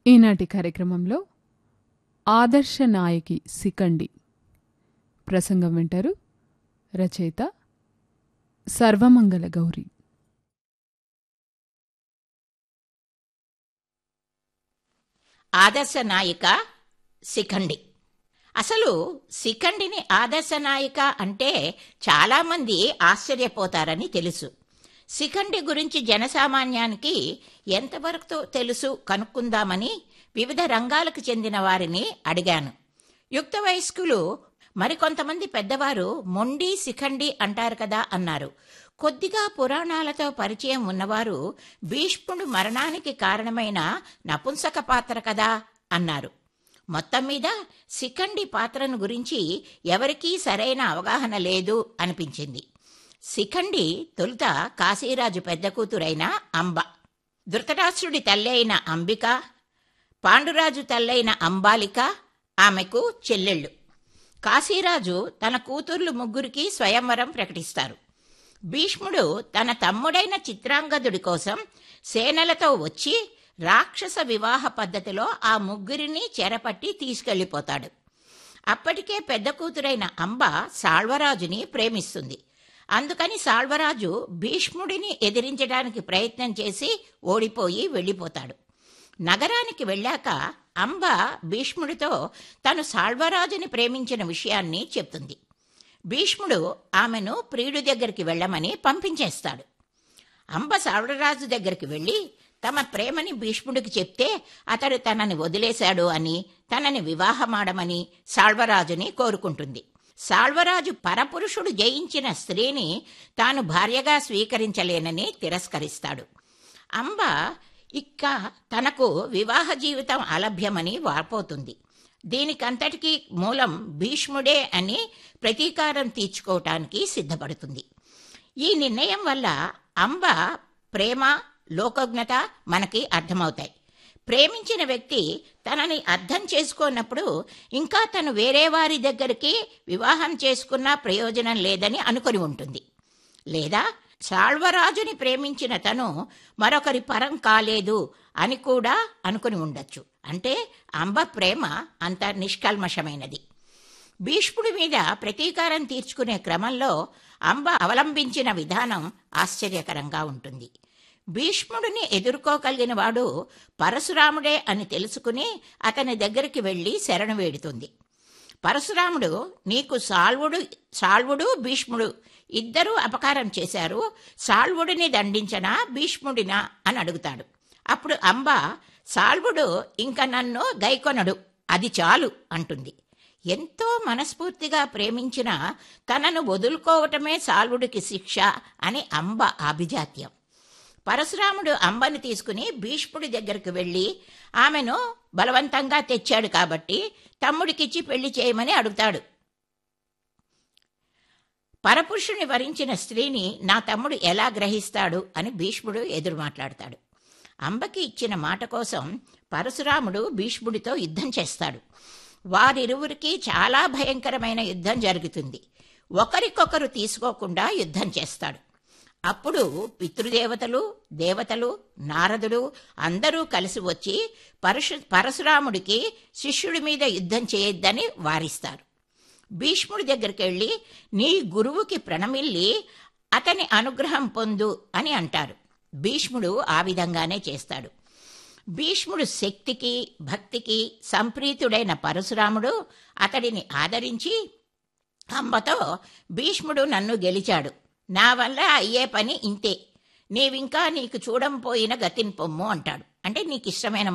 ఈనాటి కార్యక్రమంలో ఆదర్శ నాయకి సికండి ప్రసంగం వింటారు రచయిత సర్వమంగళ గౌరి ఆదర్శ నాయిక శిఖండి అసలు శిఖండిని ఆదర్శ నాయిక అంటే చాలామంది ఆశ్చర్యపోతారని తెలుసు శిఖండి గురించి జనసామాన్యానికి ఎంతవరకు తెలుసు కనుక్కుందామని వివిధ రంగాలకు చెందిన వారిని అడిగాను యుక్త వయస్కులు మరికొంతమంది పెద్దవారు మొండి శిఖండి అంటారు కదా అన్నారు కొద్దిగా పురాణాలతో పరిచయం ఉన్నవారు భీష్ముడు మరణానికి కారణమైన నపుంసక పాత్ర కదా అన్నారు మొత్తం మీద శిఖండి పాత్రను గురించి ఎవరికీ సరైన అవగాహన లేదు అనిపించింది శిఖండి తొలుత కాశీరాజు పెద్ద కూతురైన అంబ ధృతరాష్ట్రుడి తల్లి అయిన అంబిక పాండురాజు తల్లైన అంబాలిక ఆమెకు చెల్లెళ్ళు కాశీరాజు తన కూతుర్లు ముగ్గురికి స్వయంవరం ప్రకటిస్తారు భీష్ముడు తన తమ్ముడైన చిత్రాంగదుడి కోసం సేనలతో వచ్చి రాక్షస వివాహ పద్ధతిలో ఆ ముగ్గురిని చెరపట్టి తీసుకెళ్లిపోతాడు అప్పటికే పెద్ద కూతురైన అంబ సాళ్వరాజుని ప్రేమిస్తుంది అందుకని సాళ్వరాజు భీష్ముడిని ఎదిరించడానికి ప్రయత్నం చేసి ఓడిపోయి వెళ్ళిపోతాడు నగరానికి వెళ్ళాక అంబ భీష్ముడితో తను సాళ్వరాజుని ప్రేమించిన విషయాన్ని చెప్తుంది భీష్ముడు ఆమెను ప్రియుడి దగ్గరికి వెళ్ళమని పంపించేస్తాడు అంబ సాళ్వరాజు దగ్గరికి వెళ్ళి తమ ప్రేమని భీష్ముడికి చెప్తే అతడు తనని వదిలేశాడు అని తనని వివాహమాడమని సాళ్వరాజుని కోరుకుంటుంది సాళ్వరాజు పరపురుషుడు జయించిన స్త్రీని తాను భార్యగా స్వీకరించలేనని తిరస్కరిస్తాడు అంబ ఇక్క తనకు వివాహ జీవితం అలభ్యమని వాపోతుంది దీనికంతటికీ మూలం భీష్ముడే అని ప్రతీకారం తీర్చుకోవటానికి సిద్ధపడుతుంది ఈ నిర్ణయం వల్ల అంబ ప్రేమ లోకజ్ఞత మనకి అర్థమవుతాయి ప్రేమించిన వ్యక్తి తనని అర్థం చేసుకున్నప్పుడు ఇంకా తను వేరే వారి దగ్గరికి వివాహం చేసుకున్న ప్రయోజనం లేదని అనుకొని ఉంటుంది లేదా సాళ్వరాజుని ప్రేమించిన తను మరొకరి పరం కాలేదు అని కూడా అనుకుని ఉండొచ్చు అంటే అంబ ప్రేమ అంత నిష్కల్మషమైనది భీష్ముడి మీద ప్రతీకారం తీర్చుకునే క్రమంలో అంబ అవలంబించిన విధానం ఆశ్చర్యకరంగా ఉంటుంది భీష్ముడిని ఎదుర్కోగలిగిన వాడు పరశురాముడే అని తెలుసుకుని అతని దగ్గరికి వెళ్ళి శరణు వేడుతుంది పరశురాముడు నీకు సాల్వుడు సాల్వుడు భీష్ముడు ఇద్దరూ అపకారం చేశారు సాల్వుడిని దండించనా భీష్ముడినా అని అడుగుతాడు అప్పుడు అంబ సాల్వుడు ఇంక నన్ను గైకొనడు అది చాలు అంటుంది ఎంతో మనస్ఫూర్తిగా ప్రేమించిన తనను వదులుకోవటమే సాల్వుడికి శిక్ష అని అంబ అభిజాత్యం పరశురాముడు అంబని తీసుకుని భీష్ముడి దగ్గరికి వెళ్ళి ఆమెను బలవంతంగా తెచ్చాడు కాబట్టి తమ్ముడికిచ్చి పెళ్లి చేయమని అడుగుతాడు పరపురుషుని వరించిన స్త్రీని నా తమ్ముడు ఎలా గ్రహిస్తాడు అని భీష్ముడు ఎదురు మాట్లాడతాడు అంబకి ఇచ్చిన మాట కోసం పరశురాముడు భీష్ముడితో యుద్ధం చేస్తాడు వారిరువురికి చాలా భయంకరమైన యుద్ధం జరుగుతుంది ఒకరికొకరు తీసుకోకుండా యుద్ధం చేస్తాడు అప్పుడు పితృదేవతలు దేవతలు నారదుడు అందరూ కలిసి వచ్చి పరశు పరశురాముడికి శిష్యుడి మీద యుద్ధం చేయొద్దని వారిస్తారు భీష్ముడి దగ్గరికి వెళ్ళి నీ గురువుకి ప్రణమిల్లి అతని అనుగ్రహం పొందు అని అంటారు భీష్ముడు ఆ విధంగానే చేస్తాడు భీష్ముడు శక్తికి భక్తికి సంప్రీతుడైన పరశురాముడు అతడిని ఆదరించి అంబతో భీష్ముడు నన్ను గెలిచాడు నా వల్ల అయ్యే పని ఇంతే నీవింకా నీకు చూడంపోయిన గతిని పొమ్ము అంటాడు అంటే నీకు ఇష్టమైన